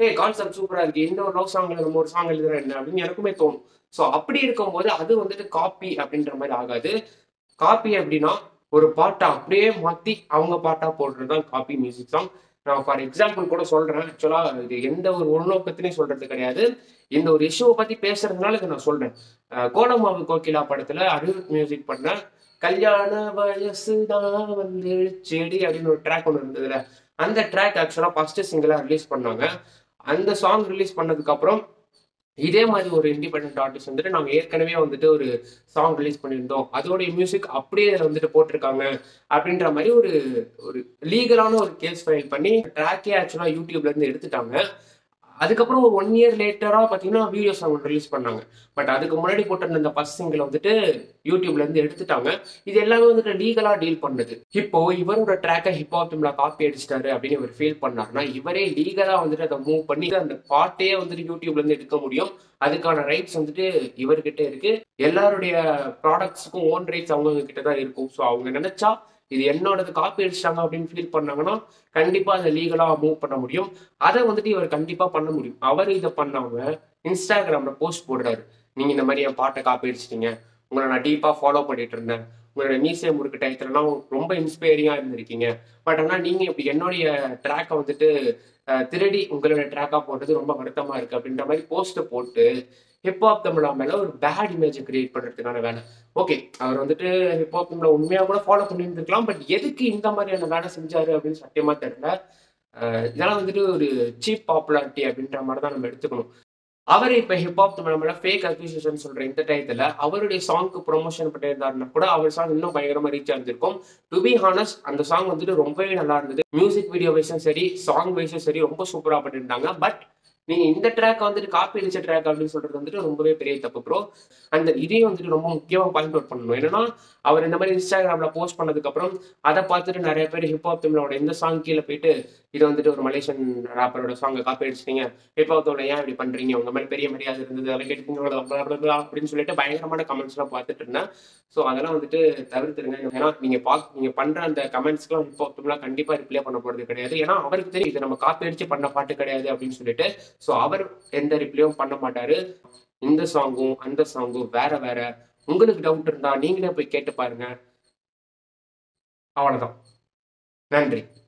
ஏய் கான்செப்ட் சூப்பரா இருக்கு இந்த ஒரு லவ் சாங்ல நம்ம ஒரு சாங் எழுதுறோம் என்ன அப்படின்னு எனக்குமே தோணும் ஸோ அப்படி இருக்கும்போது அது வந்துட்டு காப்பி அப்படின்ற மாதிரி ஆகாது காப்பி அப்படின்னா ஒரு பாட்டை அப்படியே மாத்தி அவங்க பாட்டா போடுறது தான் காப்பி மியூசிக் சாங் நான் ஃபார் எக்ஸாம்பிள் கூட சொல்றேன் ஆக்சுவலா இது எந்த ஒரு உள்நோக்கத்திலையும் சொல்றது கிடையாது இந்த ஒரு இஷ்யூவை பத்தி பேசுறதுனால இதை நான் சொல்றேன் அஹ் கோலமாவு கோகிலா படத்துல அனிருத் மியூசிக் பண்ண கல்யாண வயசுதான் வந்து செடி அப்படின்னு ஒரு ட்ராக் ஒன்று இருந்ததுல அந்த ட்ராக் ஆக்சுவலா ஃபர்ஸ்ட் சிங்கிளா ரிலீஸ் பண்ணாங்க அந்த சாங் ரிலீஸ் பண்ணதுக்கு அப்புறம் இதே மாதிரி ஒரு இண்டிபெண்ட் ஆர்டிஸ்ட் வந்துட்டு நாங்கள் ஏற்கனவே வந்துட்டு ஒரு சாங் ரிலீஸ் பண்ணியிருந்தோம் அதோடைய மியூசிக் அப்படியே இதில் வந்துட்டு போட்டிருக்காங்க அப்படின்ற மாதிரி ஒரு ஒரு லீகலான ஒரு கேஸ் ஃபைல் பண்ணி ட்ராக்கே ஆக்சுவலாக யூடியூப்ல இருந்து எடுத்துட்டாங்க அதுக்கப்புறம் ஒரு ஒன் இயர் லேட்டராக பார்த்தீங்கன்னா வீடியோ சாங் ரிலீஸ் பண்ணாங்க பட் அதுக்கு முன்னாடி போட்டிருந்த இந்த ஃபர்ஸ்ட் சிங்கிள் வந்துட்டு யூடியூப்ல இருந்து எடுத்துட்டாங்க இது எல்லாமே வந்துட்டு லீகலா டீல் பண்ணது இப்போ இவரோட ட்ராக்கை ஹிப்ஹாப் டீம்ல காப்பி அடிச்சிட்டாரு அப்படின்னு இவர் ஃபீல் பண்ணாருன்னா இவரே லீகலா வந்துட்டு அதை மூவ் பண்ணி அந்த பாட்டே வந்துட்டு யூடியூப்ல இருந்து எடுக்க முடியும் அதுக்கான ரைட்ஸ் வந்துட்டு இவர்கிட்ட இருக்கு எல்லாருடைய ப்ராடக்ட்ஸுக்கும் ஓன் ரைட்ஸ் அவங்க கிட்ட தான் இருக்கும் ஸோ அவங்க நினைச்சா இது என்னோடது காப்பி அடிச்சிட்டாங்க அப்படின்னு ஃபீல் பண்ணாங்கன்னா கண்டிப்பா அதை லீகலா மூவ் பண்ண முடியும் அதை வந்துட்டு இவர் கண்டிப்பா பண்ண முடியும் அவர் இதை பண்ணாம இன்ஸ்டாகிராம்ல போஸ்ட் போடுறாரு நீங்க இந்த மாதிரி என் பாட்டை காப்பி அடிச்சிட்டீங்க உங்களை நான் டீப்பா ஃபாலோ பண்ணிட்டு இருந்தேன் உங்களோட மீசை முறுக்கு டயத்துலலாம் ரொம்ப இன்ஸ்பைரிங்கா இருந்திருக்கீங்க பட் ஆனால் நீங்க இப்படி என்னுடைய ட்ராக்கை வந்துட்டு அஹ், திருடி உங்களோட ட்ராக்கா போட்டது ரொம்ப வருத்தமா இருக்கு அப்படின்ற மாதிரி போஸ்ட் போட்டு ஹிப்ஹாப் தமிழா மேல ஒரு பேட் இமேஜை கிரியேட் பண்றதுக்கான வேலை ஓகே அவர் வந்துட்டு ஹிப்ஹாப் தமிழ உண்மையா கூட ஃபாலோ பண்ணியிருந்துருக்கலாம் பட் எதுக்கு இந்த மாதிரியான வேலை செஞ்சாரு அப்படின்னு சத்தியமா தெரியல அஹ், இதெல்லாம் வந்துட்டு ஒரு சீப் பாப்புலாரிட்டி அப்படின்ற மாதிரி தான் நம்ம எடுத்துக்கணும் அவர் இப்ப ஹிப்ஹாப் தமிழ் மேல ஃபேக் அக்யூசேஷன் சொல்ற இந்த டயத்துல அவருடைய சாங்க்கு ப்ரொமோஷன் பண்ணியிருந்தாருன்னா கூட அவர் சாங் இன்னும் பயங்கரமா ரீச் ஆயிருந்திருக்கும் டு பி ஹானஸ்ட் அந்த சாங் வந்துட்டு ரொம்பவே நல்லா இருந்தது மியூசிக் வீடியோ வைஸும் சரி சாங் வைஸும் சரி ரொம்ப சூப்பரா பண்ணியிருந்தாங்க பட் நீங்க இந்த ட்ராக் வந்துட்டு காப்பி அடிச்ச ட்ராக் அப்படின்னு சொல்றது வந்துட்டு ரொம்பவே பெரிய தப்பு ப்ரோ அந்த இதையும் வந்துட்டு ரொம்ப முக்கியமா பாயிண்ட் அவுட் பண்ணணும் என்னன்னா அவர் இந்த மாதிரி இன்ஸ்டாகிராம்ல போஸ்ட் பண்ணதுக்கு அப்புறம் அதை பார்த்துட்டு நிறைய பேர் ஹிப்ஹாப் தமிழோட இந்த சாங் கீழே போயிட்டு இது வந்துட்டு ஒரு மலேசியன் ராப்பரோட சாங்கை காப்பி அடிச்சிட்டீங்க ஹிப்ஹாப் தமிழ் ஏன் இப்படி பண்றீங்க உங்க மாதிரி பெரிய மரியாதை இருந்தது அதெல்லாம் கேட்டு அப்படின்னு சொல்லிட்டு பயங்கரமான கமெண்ட்ஸ் எல்லாம் பார்த்துட்டு இருந்தேன் ஸோ அதெல்லாம் வந்துட்டு தவிர்த்துருங்க ஏன்னா நீங்க பாக் நீங்க பண்ற அந்த கமெண்ட்ஸ்க்குலாம் ஹிப்ஹாப் தமிழ்லாம் கண்டிப்பா ரிப்ளை பண்ண போறது கிடையாது ஏன்னா அவருக்கு தெரியும் இது நம்ம காப்பி அடிச்சு பண்ண பாட்டு கிடையாது அப்படின்னு சொல்லிட்டு ஸோ அவர் எந்த ரிப்ளையும் பண்ண மாட்டாரு இந்த சாங்கும் அந்த சாங்கும் வேற வேற உங்களுக்கு டவுட் இருந்தா நீங்களே போய் கேட்டு பாருங்க அவ்வளவுதான் நன்றி